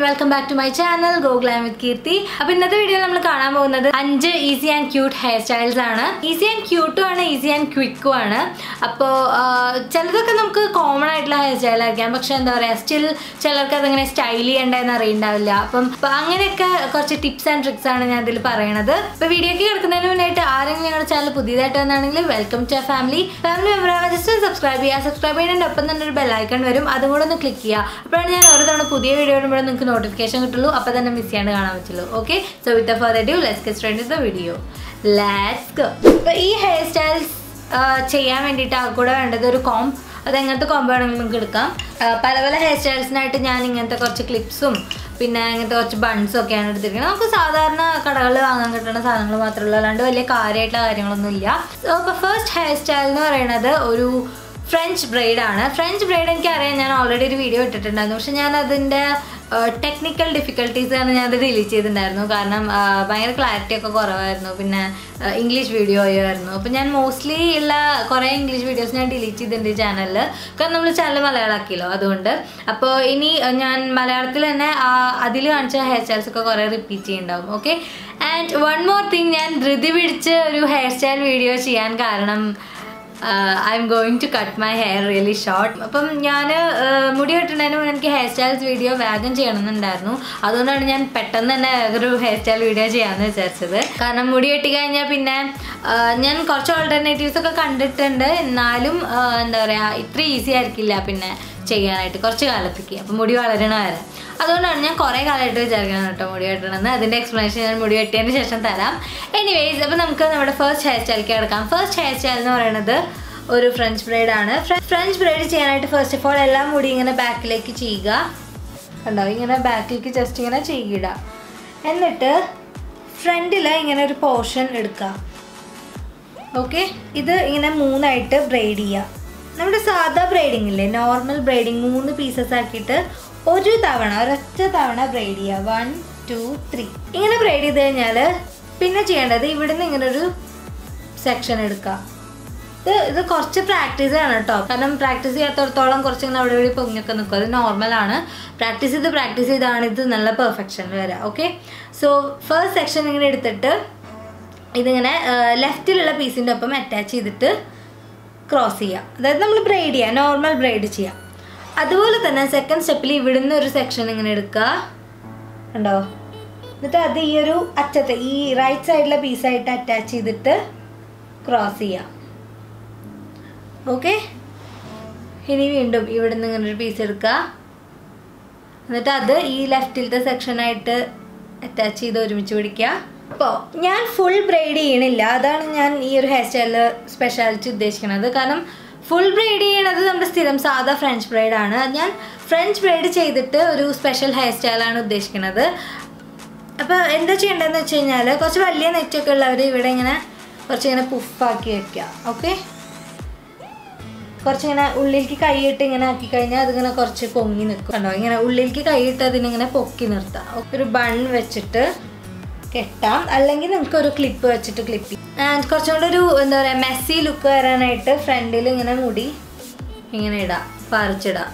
welcome back to my channel Goglam with Keerthi അപ്പൊ ഇന്നത്തെ video നമ്മൾ കാണാൻ പോകുന്നത് അഞ്ച് easy and cute hair styles ആണ് ഈസി ആൻഡ് ക്യൂട്ടും ആണ് ഈസി ആൻഡ് ക്വിക്കും ആണ് അപ്പോൾ ചിലതൊക്കെ നമുക്ക് കോമൺ ആയിട്ടുള്ള ഹെയർ സ്റ്റൈൽ ആയിരിക്കാം പക്ഷെ എന്താ പറയാ സ്റ്റിൽ ചിലർക്ക് അതങ്ങനെ സ്റ്റൈൽ ചെയ്യേണ്ടതെന്ന് അറിയണ്ടാവില്ല അപ്പം അപ്പൊ അങ്ങനെയൊക്കെ കുറച്ച് ടിപ്സ് ആൻഡ് ട്രിക്സ് ആണ് ഞാൻ ഇതിൽ പറയണത് അപ്പൊ വീഡിയോക്ക് കിടക്കുന്നതിന് മുന്നായിട്ട് ആരെങ്കിലും ഞങ്ങളുടെ ചാനൽ പുതിയതായിട്ട് വന്നാണെങ്കിൽ welcome to family family member ആണ് ജസ്റ്റ് സബ്സ്ക്രൈബ് ചെയ്യുക സബ്സ്ക്രൈബ് ചെയ്യുന്നതിൻ്റെ ഒപ്പം തന്നെ ഒരു ബെല്ലൈക്കൺ വരും അതും കൂടെ ഒന്ന് ക്ലിക്ക് ചെയ്യുക അപ്പോഴാണ് ഞാൻ ഓരോ തവണ പുതിയ വീഡിയോ ഇടുമ്പോഴും നിങ്ങൾക്ക് നോട്ടിഫിക്കേഷൻ കിട്ടുള്ളൂ അപ്പോൾ തന്നെ മിസ് ചെയ്യാണ്ട് കാണാൻ പറ്റുള്ളൂ okay so with for due let's get start the video let's go അപ്പോൾ ഈ ഹെയർ സ്റ്റൈൽസ് ചെയ്യാൻ വേണ്ടിയിട്ട് ആ കൂടെ വേണ്ടത് ഒരു കോം അത് എങ്ങനത്തെ കോംബോ ആണെങ്കിലും നിങ്ങൾക്ക് എടുക്കാം ആ, പല പല ഹെയർ സ്റ്റൈൽസിനായിട്ട് ഞാൻ ഇങ്ങനത്തെ കുറച്ച് ക്ലിപ്സും പിന്നെ ഇങ്ങനത്തെ കുറച്ച് ബൺസും ഒക്കെയാണ് എടുത്തിരിക്കുന്നത് നമുക്ക് സാധാരണ കടകളിൽ വാങ്ങാൻ കിട്ടുന്ന സാധനങ്ങൾ മാത്രമേ ഉള്ളൂ അല്ലാണ്ട് വലിയ കാര്യമായിട്ടുള്ള കാര്യങ്ങളൊന്നും ഇല്ല സോ അപ്പോൾ ഫസ്റ്റ് ഹെയർ സ്റ്റൈൽ എന്ന് പറയുന്നത് ഒരു ഫ്രഞ്ച് ബ്രെയ്ഡ് ആണ് ഫ്രഞ്ച് ബ്രെയ്ഡ് എനിക്കറിയാം ഞാൻ ഓൾറെഡി ഒരു വീഡിയോ ഇട്ടിട്ടുണ്ടായിരുന്നു പക്ഷെ ഞാൻ അതിൻ്റെ ടെക്നിക്കൽ ഡിഫിക്കൽട്ടീസ് കാരണം ഞാനത് ഡിലീറ്റ് ചെയ്തിട്ടുണ്ടായിരുന്നു കാരണം ആ, ഭയങ്കര ക്ലാരിറ്റി ഒക്കെ കുറവായിരുന്നു പിന്നെ ഇംഗ്ലീഷ് വീഡിയോ ആയിരുന്നു അപ്പോൾ ഞാൻ മോസ്റ്റ്ലി ഉള്ള കുറേ ഇംഗ്ലീഷ് വീഡിയോസ് ഞാൻ ഡിലീറ്റ് ചെയ്തിട്ടുണ്ട് ഈ ചാനലിൽ കാരണം നമ്മൾ ചാനൽ മലയാളമാക്കിയല്ലോ അതുകൊണ്ട് അപ്പോൾ ഇനി ഞാൻ മലയാളത്തിൽ തന്നെ അതിൽ കാണിച്ച ഹെയർ സ്റ്റൈൽസ് ഒക്കെ കുറേ റിപ്പീറ്റ് ചെയ്യുന്നുണ്ടാവും okay and one more thing ഞാൻ ധൃതി പിടിച്ച് ഒരു ഹെയർ സ്റ്റൈൽ വീഡിയോ ചെയ്യാൻ കാരണം I'm going to cut my hair really short അപ്പം ഞാൻ മുടി വെട്ടുന്നതിന് മുന്നേ എനിക്ക് ഹെയർ സ്റ്റൈൽസ് വീഡിയോ വേഗം ചെയ്യണമെന്നുണ്ടായിരുന്നു അതുകൊണ്ടാണ് ഞാൻ പെട്ടെന്ന് തന്നെ ഒരു ഹെയർ സ്റ്റൈൽ വീഡിയോ ചെയ്യാമെന്ന് വിചാരിച്ചത് കാരണം മുടി വെട്ടി കഴിഞ്ഞാൽ പിന്നെ ആ, ഞാൻ കുറച്ച് ഓൾട്ടർനേറ്റീവ്സ് ഒക്കെ കണ്ടിട്ടുണ്ട് എന്നാലും ആ, എന്താ പറയുക ഇത്ര ഈസി ആയിരിക്കില്ല പിന്നെ ചെയ്യാനായിട്ട് കുറച്ച് കാലത്തേക്ക് അപ്പം മുടി വളരണ വരെ അതുകൊണ്ടാണ് ഞാൻ കുറേ കാലമായിട്ട് വിചാരിക്കണം കേട്ടോ മുടി വെട്ടണമെന്ന് അതിൻ്റെ എക്സ്പ്ലനേഷൻ ഞാൻ മുടി വെട്ടിയതിന് ശേഷം തരാം എനിവേസ് അപ്പോൾ നമുക്ക് നമ്മുടെ ഫസ്റ്റ് ഹെയർ സ്റ്റൈലിലേക്ക് കിടക്കാം ഫസ്റ്റ് ഹെയർ സ്റ്റൈൽ എന്ന് പറയുന്നത് ഒരു ഫ്രഞ്ച് ബ്രൈഡ് ആണ് ഫ്രഞ്ച് ബ്രൈഡ് ചെയ്യാനായിട്ട് ഫസ്റ്റ് ഓഫ് ഓൾ എല്ലാ മുടി ഇങ്ങനെ ബാക്കിലേക്ക് ചെയ്യുക കണ്ടോ ഇങ്ങനെ ബാക്കിലേക്ക് ജസ്റ്റ് ഇങ്ങനെ ചെയ്യുക എന്നിട്ട് ഫ്രണ്ടിൽ ഇങ്ങനെ ഒരു പോർഷൻ എടുക്കുക ഓക്കെ ഇത് ഇങ്ങനെ മൂന്നായിട്ട് ബ്രൈഡ് ചെയ്യുക നമ്മുടെ സാധാ ബ്രൈഡിങ് ഇല്ലേ നോർമൽ ബ്രൈഡിങ് മൂന്ന് പീസസ് ആക്കിയിട്ട് ഒരു തവണ ഒരൊറ്റ തവണ ബ്രൈഡ് ചെയ്യുക വൺ ടു ത്രീ ഇങ്ങനെ ബ്രൈഡ് ചെയ്ത് കഴിഞ്ഞാൽ പിന്നെ ചെയ്യേണ്ടത് ഇവിടുന്ന് ഇങ്ങനെ ഒരു സെക്ഷൻ എടുക്കുക ഇത് ഇത് കുറച്ച് പ്രാക്ടീസ് ആണ് കേട്ടോ കാരണം പ്രാക്ടീസ് ചെയ്യാത്തടത്തോളം കുറച്ച് ഇങ്ങനെ അവിടെ ഇവിടെ പൊങ്ങിയൊക്കെ നിൽക്കും അത് നോർമലാണ് പ്രാക്ടീസ് ചെയ്ത് പ്രാക്ടീസ് ചെയ്താണ് ഇത് നല്ല പെർഫെക്ഷനിൽ വരിക ഓക്കെ സോ ഫസ്റ്റ് സെക്ഷൻ ഇങ്ങനെ എടുത്തിട്ട് ഇതിങ്ങനെ ലെഫ്റ്റിലുള്ള പീസിൻ്റെ ഒപ്പം അറ്റാച്ച് ചെയ്തിട്ട് ക്രോസ് ചെയ്യുക അതായത് നമ്മൾ ബ്രൈഡ് ചെയ്യുക നോർമൽ ബ്രൈഡ് ചെയ്യുക അതുപോലെ തന്നെ സെക്കൻഡ് സ്റ്റെപ്പിൽ ഇവിടുന്ന് ഒരു സെക്ഷൻ ഇങ്ങനെ എടുക്കുക കണ്ടോ എന്നിട്ട് അത് ഈ ഒരു അറ്റത്തെ ഈ റൈറ്റ് സൈഡിലെ പീസായിട്ട് അറ്റാച്ച് ചെയ്തിട്ട് ക്രോസ് ചെയ്യുക ഓക്കെ ഇനി വീണ്ടും ഇവിടുന്ന് ഇങ്ങനെ ഒരു പീസ് എടുക്കുക എന്നിട്ട് അത് ഈ ലെഫ്റ്റിലത്തെ സെക്ഷനായിട്ട് അറ്റാച്ച് ചെയ്ത് ഒരുമിച്ച് പിടിക്കുക അപ്പോൾ ഞാൻ ഫുൾ ബ്രൈഡ് ചെയ്യണില്ല അതാണ് ഞാൻ ഈ ഒരു ഹെയർ സ്റ്റൈലിൽ സ്പെഷ്യാലിറ്റി ഉദ്ദേശിക്കുന്നത് കാരണം ഫുൾ ബ്രൈഡ് ചെയ്യണത് നമ്മുടെ സ്ഥിരം സാധാ ഫ്രഞ്ച് ബ്രൈഡാണ് ഞാൻ ഫ്രഞ്ച് ബ്രൈഡ് ചെയ്തിട്ട് ഒരു സ്പെഷ്യൽ ഹെയർ സ്റ്റൈലാണ് ഉദ്ദേശിക്കുന്നത് അപ്പോൾ എന്താ ചെയ്യേണ്ടതെന്ന് വെച്ച് കഴിഞ്ഞാൽ കുറച്ച് വലിയ നെറ്റൊക്കെ ഉള്ളവർ ഇവിടെ ഇങ്ങനെ കുറച്ച് ഇങ്ങനെ പുഫാക്കി വെക്കുക ഓക്കെ കുറച്ചിങ്ങനെ ഉള്ളിലേക്ക് കൈയിട്ട് ഇങ്ങനെ ആക്കി കഴിഞ്ഞാൽ അതിങ്ങനെ കുറച്ച് പൊങ്ങി നിൽക്കും കണ്ടോ ഇങ്ങനെ ഉള്ളിലേക്ക് കൈയിട്ട് അതിനിങ്ങനെ പൊക്കി നിർത്താം ഒരു ബൺ വെച്ചിട്ട് കെട്ടാം അല്ലെങ്കിൽ നിങ്ങൾക്ക് ഒരു ക്ലിപ്പ് വെച്ചിട്ട് ക്ലിപ്പ് ചെയ്യാം ആൻഡ് കുറച്ചും കൂടെ ഒരു എന്താ പറയുക മെസ്സി ലുക്ക് വരാനായിട്ട് ഫ്രണ്ടിൽ ഇങ്ങനെ മുടി ഇങ്ങനെ ഇടാം പറിച്ചിടാം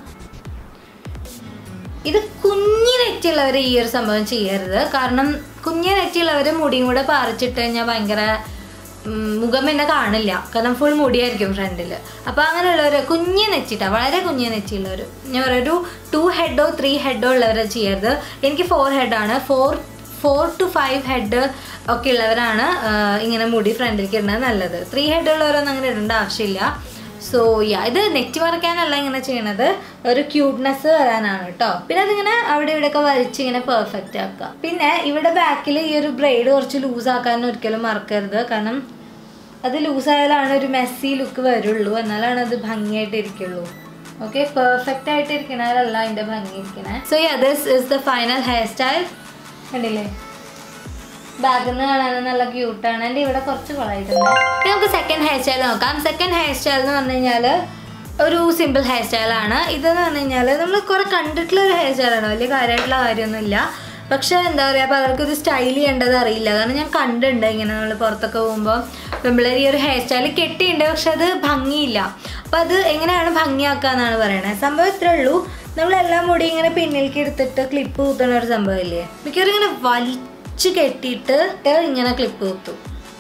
ഇത് കുഞ്ഞി നെറ്റിയുള്ളവർ ഈ ഒരു സംഭവം ചെയ്യരുത് കാരണം കുഞ്ഞി നെറ്റിയുള്ളവർ മുടിയും കൂടെ പറിച്ചിട്ട് കഴിഞ്ഞാൽ ഭയങ്കര ഉം, മുഖം പിന്നെ കാണില്ല കാരണം ഫുൾ മുടിയായിരിക്കും ഫ്രണ്ടിൽ അപ്പോൾ അങ്ങനെയുള്ളവർ കുഞ്ഞ് നെച്ചിട്ടാ വളരെ കുഞ്ഞ് നെച്ചിയുള്ളവർ ഞാൻ പറയാം ഒരു ടു ഹെഡോ ത്രീ ഹെഡോ ഉള്ളവരെ ചെയ്യരുത് എനിക്ക് ഫോർ ഹെഡാണ് four four to five head ഒക്കെ ഉള്ളവരാണ് ആ, ഇങ്ങനെ മുടി ഫ്രണ്ടിലേക്ക് ഇടുന്നത് നല്ലത് ത്രീ ഹെഡ് ഉള്ളവരൊന്നും അങ്ങനെ ഇടേണ്ട ആവശ്യമില്ല സോ യാ ഇത് നെറ്റ് മറക്കാനല്ല ഇങ്ങനെ ചെയ്യണത് ഒരു ക്യൂട്ട്നെസ് വരാനാണ് കേട്ടോ പിന്നെ അതിങ്ങനെ അവിടെ ഇവിടെയൊക്കെ വലിച്ച് ഇങ്ങനെ പെർഫെക്റ്റ് ആക്കുക പിന്നെ ഇവിടെ ബാക്കിൽ ഈ ഒരു ബ്രൈഡ് കുറച്ച് ലൂസ് ആക്കാൻ ഒരിക്കലും മറക്കരുത് കാരണം അത് ലൂസ് ആയാലാണ് ഒരു മെസ്സി ലുക്ക് വരുള്ളൂ എന്നാലാണ് അത് ഭംഗിയായിട്ട് ഇരിക്കുള്ളൂ ഓക്കെ പെർഫെക്റ്റ് ആയിട്ട് ഇരിക്കണതല്ല അതിന്റെ ഭംഗി ഇരിക്കണേ so yeah this is the final hair style കണ്ടില്ലേ ബാഗിൽ നിന്ന് കാണാൻ നല്ല ക്യൂട്ടാണ് എൻ്റെ ഇവിടെ കുറച്ച് കുളമായിട്ടുണ്ട് ഇനി നമുക്ക് സെക്കൻഡ് ഹെയർ സ്റ്റൈൽ നോക്കാം സെക്കൻഡ് ഹെയർ സ്റ്റൈൽ എന്ന് പറഞ്ഞു കഴിഞ്ഞാൽ ഒരു സിമ്പിൾ ഹെയർ സ്റ്റൈലാണ് ഇതെന്ന് പറഞ്ഞു കഴിഞ്ഞാൽ നമ്മൾ കുറെ കണ്ടിട്ടുള്ള ഒരു ഹെയർ സ്റ്റൈലാണ് വലിയ കാര്യമായിട്ടുള്ള കാര്യമൊന്നുമില്ല പക്ഷെ എന്താ പറയുക അപ്പോൾ അവർക്ക് ഇത് സ്റ്റൈൽ ചെയ്യേണ്ടത് അറിയില്ല കാരണം ഞാൻ കണ്ടിട്ടുണ്ട് ഇങ്ങനെ നമ്മൾ പുറത്തൊക്കെ പോകുമ്പോൾ നമ്മൾ ഈ ഒരു ഹെയർ സ്റ്റൈൽ കെട്ടിയിട്ടുണ്ട് പക്ഷെ അത് ഭംഗിയില്ല അപ്പം അത് എങ്ങനെയാണ് ഭംഗിയാക്കുക എന്നാണ് പറയണത് സംഭവം ഇത്രേ ഉള്ളൂ നമ്മളെല്ലാം മുടി ഇങ്ങനെ പിന്നിലേക്ക് എടുത്തിട്ട് ക്ലിപ്പ് കുത്തണ ഒരു സംഭവമില്ലേ മിക്കവാറും ഇങ്ങനെ വലിച്ചു കെട്ടിയിട്ട് ഇങ്ങനെ ക്ലിപ്പ് കുത്തും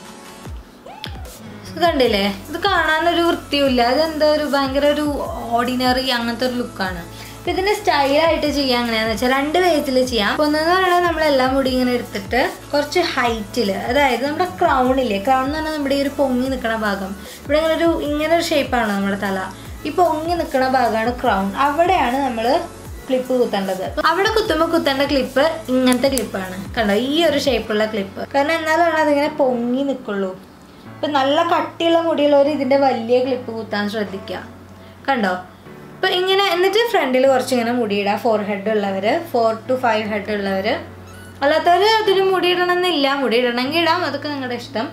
ഇത് കണ്ടില്ലേ ഇത് കാണാനൊരു വൃത്തിയുമില്ല അതെന്താ ഒരു ഭയങ്കര ഒരു ഓർഡിനറി അങ്ങനത്തെ ഒരു ലുക്കാണ് അപ്പൊ ഇതിന് സ്റ്റൈലായിട്ട് ചെയ്യാൻ എങ്ങനെയാന്ന് വെച്ചാൽ രണ്ട് വേത്തിൽ ചെയ്യാം അപ്പൊ ഒന്നെന്ന് പറയുന്നത് നമ്മളെല്ലാം മുടി ഇങ്ങനെ എടുത്തിട്ട് കുറച്ച് ഹൈറ്റിൽ അതായത് നമ്മുടെ ക്രൗണില്ലേ ക്രൗൺ എന്ന് പറഞ്ഞാൽ നമ്മുടെ ഈ ഒരു പൊങ്ങി നിൽക്കുന്ന ഭാഗം ഇവിടെ ഇങ്ങനെ ഒരു ഇങ്ങനെ ഒരു ഷേപ്പാണ് നമ്മുടെ തല ഈ പൊങ്ങി നിൽക്കുന്ന ഭാഗമാണ് ക്രൗൺ അവിടെയാണ് നമ്മൾ ക്ലിപ്പ് കുത്തേണ്ടത് അവിടെ കുത്തുമ്പോൾ കുത്തേണ്ട ക്ലിപ്പ് ഇങ്ങനത്തെ ക്ലിപ്പാണ് കണ്ടോ ഈ ഒരു ഷേപ്പുള്ള ക്ലിപ്പ് കാരണം എന്നാലാണ് അതിങ്ങനെ പൊങ്ങി നിൽക്കുള്ളൂ ഇപ്പം നല്ല കട്ടിയുള്ള മുടിയുള്ളവർ ഇതിൻ്റെ വലിയ ക്ലിപ്പ് കുത്താൻ ശ്രദ്ധിക്കുക കണ്ടോ ഇപ്പം ഇങ്ങനെ എന്നിട്ട് ഫ്രണ്ടിൽ കുറച്ചിങ്ങനെ മുടിയിടുക ഫോർ ഹെഡ് ഉള്ളവർ ഫോർ ടു ഫൈവ് ഹെഡ് ഉള്ളവർ അല്ലാത്തവർ അതിന് മുടി ഇടണമെന്നില്ല മുടി ഇടണമെങ്കിൽ ഇടാം അതൊക്കെ നിങ്ങളുടെ ഇഷ്ടം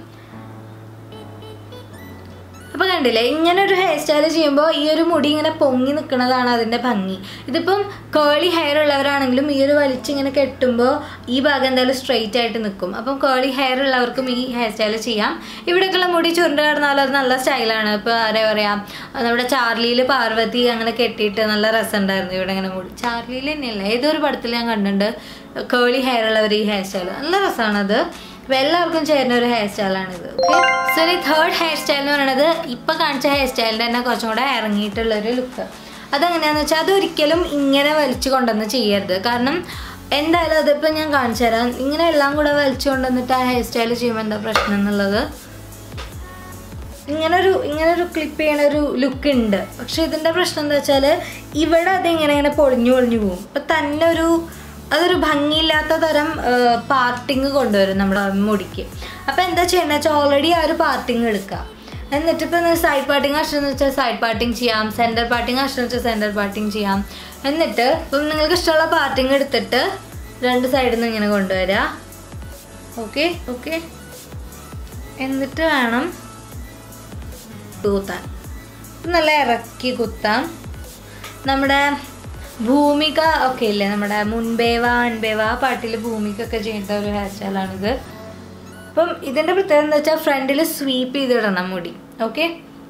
അപ്പൊ കണ്ടില്ലേ ഇങ്ങനെ ഒരു ഹെയർ സ്റ്റൈൽ ചെയ്യുമ്പോൾ ഈ ഒരു മുടി ഇങ്ങനെ പൊങ്ങി നിൽക്കുന്നതാണ് അതിന്റെ ഭംഗി ഇതിപ്പം കേളി ഹെയർ ഉള്ളവരാണെങ്കിലും ഈ ഒരു വലിച്ചിങ്ങനെ കെട്ടുമ്പോൾ ഈ ഭാഗം എന്തായാലും സ്ട്രെയിറ്റ് ആയിട്ട് നിൽക്കും അപ്പം കേളി ഹെയർ ഉള്ളവർക്കും ഈ ഹെയർ സ്റ്റൈൽ ചെയ്യാം ഇവിടെയൊക്കെയുള്ള മുടി ചുരുണ്ട് കിടന്നാലും അത് നല്ല സ്റ്റൈലാണ് ഇപ്പോൾ ആരാ പറയാ നമ്മുടെ ചാർലിയിൽ പാർവതി അങ്ങനെ കെട്ടിയിട്ട് നല്ല രസമുണ്ടായിരുന്നു ഇവിടെ ഇങ്ങനെ മുടി ചാർലിയിൽ തന്നെയല്ല ഏതൊരു പടത്തിൽ ഞാൻ കണ്ടിട്ടുണ്ട് കേളി ഹെയർ ഉള്ളവർ ഈ ഹെയർ സ്റ്റൈൽ നല്ല രസമാണത് അപ്പൊ എല്ലാവർക്കും ചേരുന്ന ഒരു ഹെയർ സ്റ്റൈലാണിത് ഓക്കെ സോ ഈ തേർഡ് ഹെയർ സ്റ്റൈൽ എന്ന് പറയുന്നത് ഇപ്പൊ കാണിച്ച ഹെയർ സ്റ്റൈലിന്റെ തന്നെ കുറച്ചും കൂടെ ഇറങ്ങിയിട്ടുള്ള ഒരു ലുക്ക് അതെങ്ങനെയാന്ന് വെച്ചാൽ അതൊരിക്കലും ഇങ്ങനെ വലിച്ചു കൊണ്ടുവന്ന് ചെയ്യരുത് കാരണം എന്തായാലും അതിപ്പോൾ ഞാൻ കാണിച്ചു തരാം ഇങ്ങനെ എല്ലാം കൂടെ വലിച്ചു കൊണ്ടുവന്നിട്ട് ആ ഹെയർ സ്റ്റൈൽ ചെയ്യുമ്പോൾ എന്താ പ്രശ്നം എന്നുള്ളത് ഇങ്ങനൊരു ഇങ്ങനൊരു ക്ലിപ്പ് ചെയ്യണ ഒരു ലുക്ക് ഉണ്ട് പക്ഷെ ഇതിന്റെ പ്രശ്നം എന്താ വെച്ചാൽ ഇവിടെ അത് ഇങ്ങനെ ഇങ്ങനെ പൊളിഞ്ഞു പൊളിഞ്ഞു പോകും ഇപ്പൊ തന്നെ ഒരു അതൊരു ഭംഗിയില്ലാത്ത തരം പാർട്ടിങ് കൊണ്ടുവരും നമ്മുടെ മുടിക്ക് അപ്പം എന്താ ചെയ്യണമെന്ന് വെച്ചാൽ ഓൾറെഡി ആ ഒരു പാർട്ടിങ് എടുക്കുക എന്നിട്ട് ഇപ്പം സൈഡ് പാർട്ടിങ് ആവശ്യം വെച്ചാൽ സൈഡ് പാർട്ടിങ് ചെയ്യാം സെൻറ്റർ പാർട്ടിങ് ആവശ്യം വെച്ചാൽ സെൻറ്റർ പാർട്ടിങ് ചെയ്യാം എന്നിട്ട് ഇപ്പം നിങ്ങൾക്ക് ഇഷ്ടമുള്ള പാർട്ടിങ് എടുത്തിട്ട് രണ്ട് സൈഡിൽ നിന്ന് ഇങ്ങനെ കൊണ്ടുവരിക ഓക്കെ ഓക്കെ എന്നിട്ട് വേണം കുത്താൻ നല്ല ഇറക്കി കുത്താം നമ്മുടെ ഭൂമിക ഒക്കെ ഇല്ലേ നമ്മുടെ മുൻപേവ അൻപേവ ആ പാട്ടിൽ ഭൂമിക്കൊക്കെ ചെയ്യേണ്ട ഒരു ഹെയർ സ്റ്റൈലാണിത് അപ്പം ഇതിൻ്റെ പ്രത്യേകത എന്താ വെച്ചാൽ ഫ്രണ്ടിൽ സ്വീപ്പ് ചെയ്തിടണം മുടി ഓക്കെ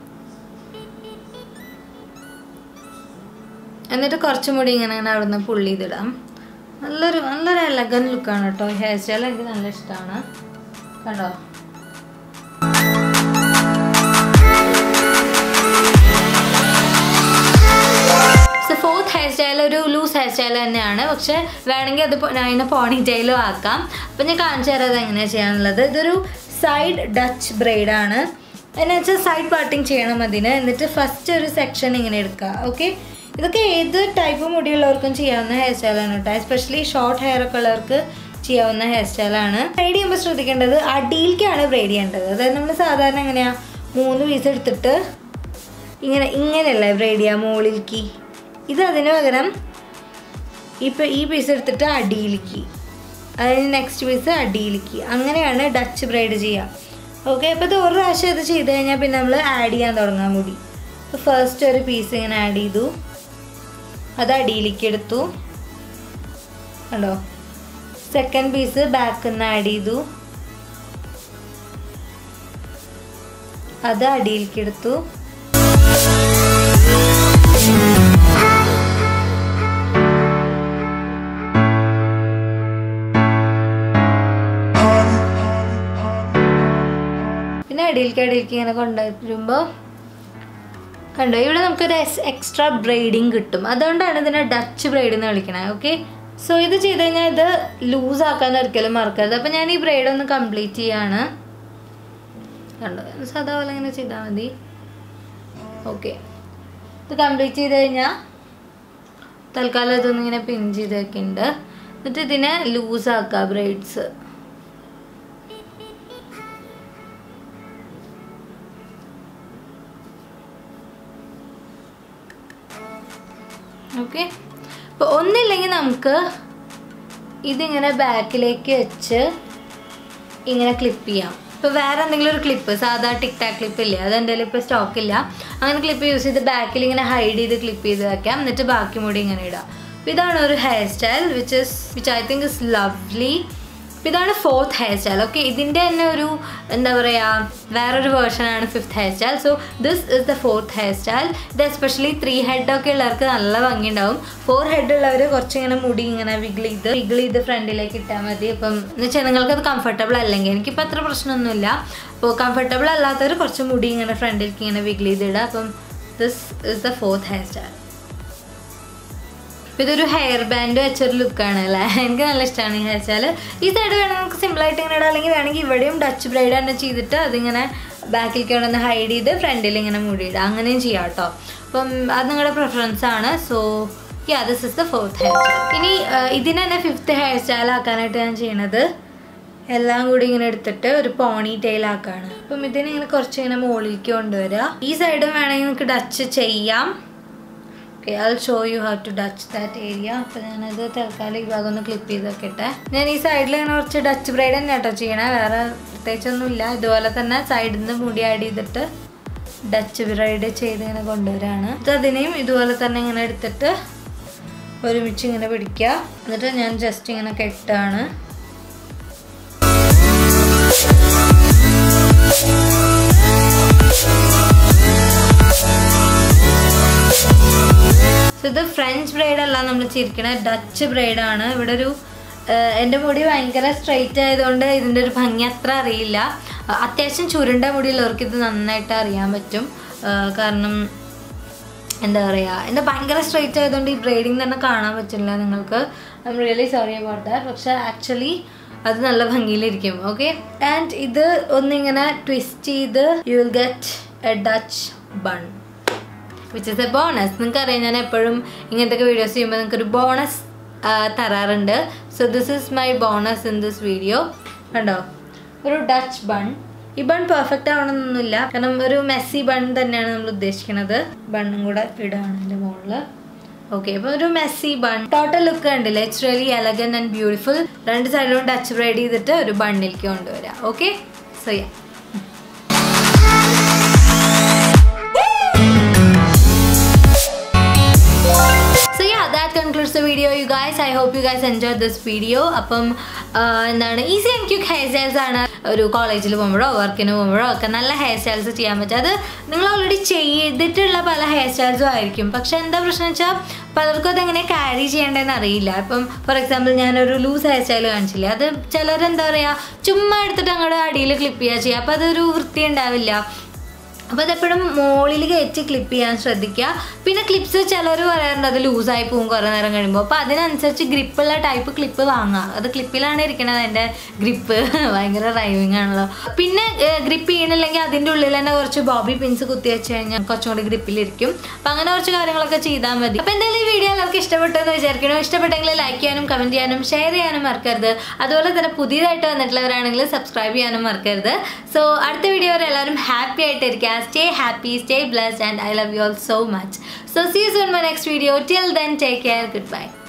എന്നിട്ട് കുറച്ചും മുടി ഇങ്ങനെ ഇങ്ങനെ അവിടെ നിന്ന് പുള്ളി ചെയ്തിടാം നല്ലൊരു നല്ലൊരു എലഗൻ ലുക്കാണ് കേട്ടോ ഹെയർ സ്റ്റൈൽ എനിക്ക് നല്ല ഇഷ്ടമാണ് കണ്ടോ ഫോർത്ത് ഹെയർ സ്റ്റൈൽ ഒരു ലൂസ് ഹെയർ സ്റ്റൈൽ തന്നെയാണ് പക്ഷെ വേണമെങ്കിൽ അത് പൊ- അതിനെ പോണി ടെയിലും ആക്കാം അപ്പം ഞാൻ കാണിച്ചു തരാം അത് എങ്ങനെയാണ് ചെയ്യാനുള്ളത് ഇതൊരു സൈഡ് ഡച്ച് ബ്രെയ്ഡാണ് എന്ന് വെച്ചാൽ സൈഡ് പാർട്ടിങ് ചെയ്യണം അതിന് എന്നിട്ട് ഫസ്റ്റ് ഒരു സെക്ഷൻ ഇങ്ങനെ എടുക്കുക ഓക്കെ ഇതൊക്കെ ഏത് ടൈപ്പ് മുടിയുള്ളവർക്കും ചെയ്യാവുന്ന ഹെയർ സ്റ്റൈലാണ് കേട്ടോ എസ്പെഷ്യലി ഷോർട്ട് ഹെയർ ഒക്കെ ഉള്ളവർക്ക് ചെയ്യാവുന്ന ഹെയർ സ്റ്റൈലാണ് ബ്രൈഡ് ചെയ്യുമ്പോൾ ശ്രദ്ധിക്കേണ്ടത് അടിയിലേക്കാണ് ബ്രൈഡ് ചെയ്യേണ്ടത് അതായത് നമ്മൾ സാധാരണ എങ്ങനെയാണ് മൂന്ന് പീസ് എടുത്തിട്ട് ഇങ്ങനെ ഇങ്ങനെയല്ലേ ബ്രൈഡ് ചെയ്യുക മുകളിലേക്ക് ഇത് അതിന് പകരം ഇപ്പം ഈ പീസ് എടുത്തിട്ട് അടിയിലേക്ക് അതിന് നെക്സ്റ്റ് പീസ് അടിയിലേക്ക് അങ്ങനെയാണ് ഡച്ച് ബ്രൈഡ് ചെയ്യുക ഓക്കെ അപ്പോൾ ഇത് ഒരു പ്രാവശ്യം ഇത് ചെയ്ത് കഴിഞ്ഞാൽ പിന്നെ നമ്മൾ ആഡ് ചെയ്യാൻ തുടങ്ങാൻ മുടി അപ്പോൾ ഫസ്റ്റ് ഒരു പീസ് ഇങ്ങനെ ആഡ് ചെയ്തു അത് അടിയിലേക്ക് എടുത്തു കണ്ടോ സെക്കൻഡ് പീസ് ബാക്കിൽ നിന്ന് ആഡ് ചെയ്തു അത് അടിയിലേക്ക് എടുത്തു പിന്നെ അടിയിലേക്ക് അടിയിലേക്ക് ഇങ്ങനെ കൊണ്ടുവരുമ്പോൾ കണ്ടോ ഇവിടെ നമുക്കൊരു എക്സ്ട്രാ ബ്രൈഡിങ് കിട്ടും അതുകൊണ്ടാണ് ഇതിനെ ഡച്ച് ബ്രൈഡ് എന്ന് വിളിക്കണത് ഓക്കെ സോ ഇത് ചെയ്ത് കഴിഞ്ഞാൽ ഇത് ലൂസ് ആക്കാൻ ഒരിക്കലും മറക്കരുത് അപ്പം ഞാൻ ഈ ബ്രൈഡ് ഒന്ന് കംപ്ലീറ്റ് ചെയ്യാണ് കണ്ടോ സാധാ പോലെ ഇങ്ങനെ ചെയ്താൽ മതി ഓക്കെ ഇത് കംപ്ലീറ്റ് ചെയ്ത് കഴിഞ്ഞാൽ തൽക്കാലം ഇതൊന്നും ഇങ്ങനെ പിൻ ചെയ്ത് വെക്കുന്നുണ്ട് എന്നിട്ട് ഇതിനെ ലൂസ് ആക്കുക ബ്രൈഡ്സ് ഓക്കെ അപ്പോൾ ഒന്നില്ലെങ്കിൽ നമുക്ക് ഇതിങ്ങനെ ബാക്കിലേക്ക് വെച്ച് ഇങ്ങനെ ക്ലിപ്പ് ചെയ്യാം ഇപ്പോൾ വേറെ എന്തെങ്കിലും ഒരു ക്ലിപ്പ് സാധാ ടിക് ടാക് ക്ലിപ്പ് ഇല്ലേ അത് എൻ്റെ ഇപ്പോൾ സ്റ്റോക്ക് ഇല്ല അങ്ങനെ ക്ലിപ്പ് യൂസ് ചെയ്ത് ബാക്കിൽ ഇങ്ങനെ ഹൈഡ് ചെയ്ത് ക്ലിപ്പ് ചെയ്ത് വെക്കാം എന്നിട്ട് ബാക്കി മുടി ഇങ്ങനെ ഇടാം അപ്പോൾ ഇതാണ് ഒരു hair style which is which I think is lovely അപ്പോൾ ഇതാണ് ഫോർത്ത് ഹെയർ സ്റ്റൈൽ ഓക്കെ ഇതിൻ്റെ തന്നെ ഒരു എന്താ പറയുക വേറൊരു വേർഷനാണ് fifth hair style so this is the fourth hair style ഇത് എസ്പെഷ്യലി ത്രീ ഹെഡൊക്കെ ഉള്ളവർക്ക് നല്ല ഭംഗിയുണ്ടാവും ഫോർ ഹെഡ് ഉള്ളവർ കുറച്ച് ഇങ്ങനെ മുടി ഇങ്ങനെ വിഗിൾ ചെയ്ത് വിഗിൾ ചെയ്ത് ഫ്രണ്ടിലേക്ക് ഇട്ടാൽ മതി അപ്പം എന്ന് വെച്ചാൽ നിങ്ങൾക്ക് അത് കംഫർട്ടബിൾ അല്ലെങ്കിൽ എനിക്കിപ്പോൾ അത്ര പ്രശ്നമൊന്നുമില്ല അപ്പോൾ കംഫർട്ടബിൾ അല്ലാത്തവർ കുറച്ച് മുടി ഇങ്ങനെ ഫ്രണ്ടിലേക്ക് ഇങ്ങനെ വിഗിൾ ചെയ്തിടുക അപ്പം this is the fourth hair style ഇപ്പൊ ഇതൊരു ഹെയർ ബാൻഡ് വെച്ചൊരു ലുക്കാണ് അല്ലേ എനിക്ക് നല്ല ഇഷ്ടമാണ് ഈ ഹെയർ സ്റ്റൈൽ ഈ സൈഡ് വേണമെങ്കിൽ നമുക്ക് സിമ്പിളായിട്ട് ഇങ്ങനെ ഇടാം അല്ലെങ്കിൽ വേണമെങ്കിൽ ഇവിടെയും ഡച്ച് ബ്രൈഡ് തന്നെ ചെയ്തിട്ട് അതിങ്ങനെ ബാക്കിലേക്ക് കൊണ്ടൊന്ന് ഹൈഡ് ചെയ്ത് ഫ്രണ്ടിൽ ഇങ്ങനെ മുടിയിടുക അങ്ങനെയും ചെയ്യാം കേട്ടോ അപ്പം അത് നിങ്ങളുടെ പ്രിഫറൻസ് ആണ് so yeah this is the fourth hair style ഇനി ഇതിന് തന്നെ ഫിഫ്ത്ത് ഹെയർ സ്റ്റൈൽ ആക്കാനായിട്ട് ഞാൻ ചെയ്യണത് എല്ലാം കൂടി ഇങ്ങനെ എടുത്തിട്ട് ഒരു പോണി ടെയിൽ ആക്കാണ് അപ്പം ഇതിനെ ഇങ്ങനെ കുറച്ച് ഇങ്ങനെ മുകളിലേക്ക് കൊണ്ടുവരിക ഈ സൈഡും വേണമെങ്കിൽ നിങ്ങൾക്ക് ഡച്ച് ചെയ്യാം okay I show you how to Dutch that area അപ്പോൾ ഞാനത് തൽക്കാലം ഈ ഭാഗം ഒന്ന് ക്ലിപ്പ് ചെയ്ത് വെക്കട്ടെ ഞാൻ ഈ സൈഡിൽ ഇങ്ങനെ കുറച്ച് ഡച്ച് ബ്രൈഡ് തന്നെ കേട്ടോ ചെയ്യണേ വേറെ പ്രത്യേകിച്ചൊന്നുമില്ല ഇതുപോലെ തന്നെ സൈഡിൽ നിന്ന് മുടി ആഡ് ചെയ്തിട്ട് ഡച്ച് ബ്രൈഡ് ചെയ്ത് ഇങ്ങനെ കൊണ്ടുവരാണ് ഇത് അതിനെയും ഇതുപോലെ തന്നെ ഇങ്ങനെ എടുത്തിട്ട് ഒരുമിച്ച് ഇങ്ങനെ പിടിക്കുക എന്നിട്ട് ഞാൻ ജസ്റ്റ് ഇങ്ങനെ കെട്ടാണ് So, ഇത് ഫ്രഞ്ച് ബ്രൈഡ് അല്ല നമ്മൾ ചിരിക്കണ ഡച്ച് ബ്രൈഡാണ് ഇവിടെ ഒരു ഏഹ്, എൻ്റെ മുടി ഭയങ്കര സ്ട്രെയിറ്റ് ആയതുകൊണ്ട് ഇതിൻ്റെ ഒരു ഭംഗി അത്ര അറിയില്ല അഹ് അത്യാവശ്യം ചുരുണ്ട മുടിയുള്ളവർക്ക് ഇത് നന്നായിട്ട് അറിയാൻ പറ്റും ഏഹ്, കാരണം എന്താ പറയുക എൻ്റെ ഭയങ്കര സ്ട്രെയിറ്റ് ആയതുകൊണ്ട് ഈ ബ്രൈഡിങ് തന്നെ കാണാൻ പറ്റില്ല നിങ്ങൾക്ക് I'm really sorry about that പക്ഷേ ആക്ച്വലി അത് നല്ല ഭംഗിയിലിരിക്കും ഓക്കെ ആൻഡ് ഇത് ഒന്നിങ്ങനെ ട്വിസ്റ്റ് ചെയ്ത് you will get a Dutch bun which is a bonus നിങ്ങൾക്ക് അറിയാം ഞാൻ എപ്പോഴും ഇങ്ങനത്തെ വീഡിയോസ് ചെയ്യുമ്പോൾ നിങ്ങൾക്ക് ഒരു ബോണസ് തരാറുണ്ട് so this is my bonus in this video കണ്ടോ ഒരു ഡച്ച് ബൺ ഈ ബൺ പെർഫെക്റ്റ് ആവണമെന്നൊന്നുമില്ല കാരണം ഒരു മെസ്സി ബൺ തന്നെയാണ് നമ്മൾ ഉദ്ദേശിക്കുന്നത് ബണ്ണും കൂടെ ഇടുകയാണ് എൻ്റെ മുകളിൽ ഓക്കെ അപ്പോൾ ഒരു മെസ്സി ബൺ ടോട്ടൽ ലുക്ക് കണ്ടില്ലേ it's really elegant and beautiful രണ്ട് സൈഡിലും ടച്ച് ബ്രൈഡ് ചെയ്തിട്ട് ഒരു ബണ്ണിലേക്ക് കൊണ്ടുവരാം okay so yeah so yeah that concludes the video you guys I hope you guys enjoy this video അപ്പം ആ, എന്താണ് easy and quick hair styles ആണ് ഒരു കോളേജിൽ പോകുമ്പോഴോ വർക്കിന് പോകുമ്പോഴോ ഒക്കെ നല്ല ഹെയർ സ്റ്റൈൽസ് ചെയ്യാൻ പറ്റും അത് നിങ്ങൾ ഓൾറെഡി ചെയ്തിട്ടുള്ള പല ഹെയർ സ്റ്റൈൽസും ആയിരിക്കും പക്ഷെ എന്താ പ്രശ്നം വെച്ചാൽ പലർക്കും അതെങ്ങനെ ക്യാരി ചെയ്യേണ്ടതെന്ന് അറിയില്ല ഇപ്പം ഫോർ എക്സാമ്പിൾ ഞാനൊരു ലൂസ് ഹെയർ സ്റ്റൈൽ കാണിച്ചില്ലേ അത് ചിലരെന്താ പറയുക ചുമ്മാ എടുത്തിട്ട് അങ്ങോട്ട് അടിയിൽ ക്ലിപ്പ് ചെയ്യുക ചെയ്യുക അപ്പോൾ അതൊരു വൃത്തി ഉണ്ടാവില്ല അപ്പോൾ അതെപ്പോഴും മുകളിൽ കയറ്റി ക്ലിപ്പ് ചെയ്യാൻ ശ്രദ്ധിക്കുക പിന്നെ ക്ലിപ്സ് ചിലർ പറയാറുണ്ട് അത് ലൂസായി പോകും കുറേ നേരം കഴിയുമ്പോൾ അപ്പോൾ അതിനനുസരിച്ച് ഗ്രിപ്പുള്ള ടൈപ്പ് ക്ലിപ്പ് വാങ്ങുക അത് ക്ലിപ്പിലാണ് ഇരിക്കണത് അതിൻ്റെ ഗ്രിപ്പ് ഭയങ്കര റൈവിങ് ആണല്ലോ പിന്നെ ഗ്രിപ്പ് ചെയ്യണില്ലെങ്കിൽ അതിൻ്റെ ഉള്ളിൽ തന്നെ കുറച്ച് ബോബി പിൻസ് കുത്തി വെച്ച് കഴിഞ്ഞാൽ കുറച്ചും കൂടി ഗ്രിപ്പിലിരിക്കും അപ്പം അങ്ങനെ കുറച്ച് കാര്യങ്ങളൊക്കെ ചെയ്താൽ മതി അപ്പോൾ എന്തായാലും ഈ വീഡിയോ എല്ലാവർക്കും ഇഷ്ടപ്പെട്ടെന്ന് വിചാരിക്കണം ഇഷ്ടപ്പെട്ടെങ്കിൽ ലൈക്ക് ചെയ്യാനും കമൻറ്റ് ചെയ്യാനും ഷെയർ ചെയ്യാനും മറക്കരുത് അതുപോലെ തന്നെ പുതിയതായിട്ട് വന്നിട്ടുള്ളവരാണെങ്കിൽ സബ്സ്ക്രൈബ് ചെയ്യാനും മറക്കരുത് സോ അടുത്ത വീഡിയോ വരെ എല്ലാവരും ഹാപ്പി ആയിട്ടിരിക്കുക stay happy stay blessed and I love you all so much so see soon my next video till then take care good bye